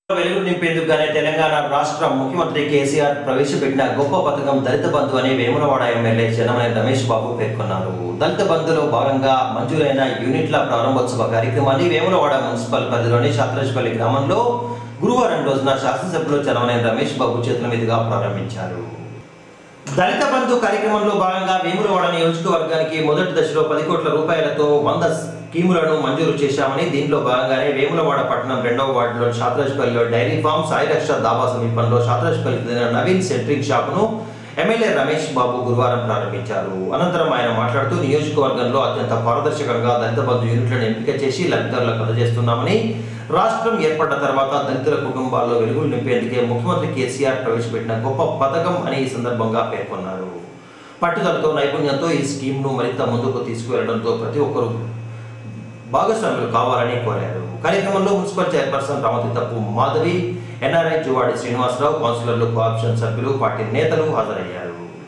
వెలుగు నింపేందుకు గానే తెలంగాణ రాష్ట్ర ముఖ్యమంత్రి కేసీఆర్ ప్రవేశపెట్టిన గొప్ప పథకం దళిత బంధు అని వేములవాడ ఎమ్మెల్యే చెన్నమనేని రమేష్ బాబు పేర్కొన్నారు దళిత బంధులో భాగంగా మంజూరైన యూనిట్ల ప్రారంభోత్సవ కార్యక్రమాన్ని వేములవాడ మున్సిపల్ పరిధిలోని శాత్రాజ్పల్లి గ్రామంలో గురువారం రోజున శాసనసభ్యులు చెన్నమనేని రమేష్ బాబు చేతుల మీదుగా ప్రారంభించారు దళిత బంధు కార్యక్రమంలో భాగంగా వేములవాడ నియోజకవర్గానికి మొదటి దశలో పది కోట్ల రూపాయలతో వంద స్కీములను మంజూరు చేశామని దీనిలో భాగంగానే వేములవాడ పట్టణం రెండవ వార్డులో శాతరాజ్పల్లిలో డైరీ ఫామ్ సాయి రక్ష దాబా సమీపంలో శాతరాజ్పల్లికి చెందిన నవీన్ సెంట్రింగ్ షాపును ఎమ్మెల్యే రమేష్ బాబు గురువారం ప్రారంభించారు అనంతరం ఆయన మాట్లాడుతూ నియోజకవర్గంలో అత్యంత పారదర్శకంగా దళిత బంధు యూనిట్లను ఎంపిక చేసి లబ్ధిదారులకు అందజేస్తున్నామని రాష్ట్రం ఏర్పడ్డ తర్వాత దళితుల కుటుంబాల్లో వెలుగులు నింపేందుకే ముఖ్యమంత్రి కేసీఆర్ ప్రవేశపెట్టిన గొప్ప పథకం అని ఈ సందర్భంగా పేర్కొన్నారు పట్టుదలతో నైపుణ్యంతో ఈ స్కీమ్ను మరింత ముందుకు తీసుకువెళ్లడంతో ప్రతి ఒక్కరూ భాగస్వాములు కావాలని కోరారు కార్యక్రమంలో మున్సిపల్ చైర్పర్సన్ రామతీతప్పు మాధవి ఎన్ఆర్ఐ జువాడి శ్రీనివాసరావు కౌన్సిలర్లు కోఆప్షన్ సభ్యులు పార్టీ నేతలు హాజరయ్యారు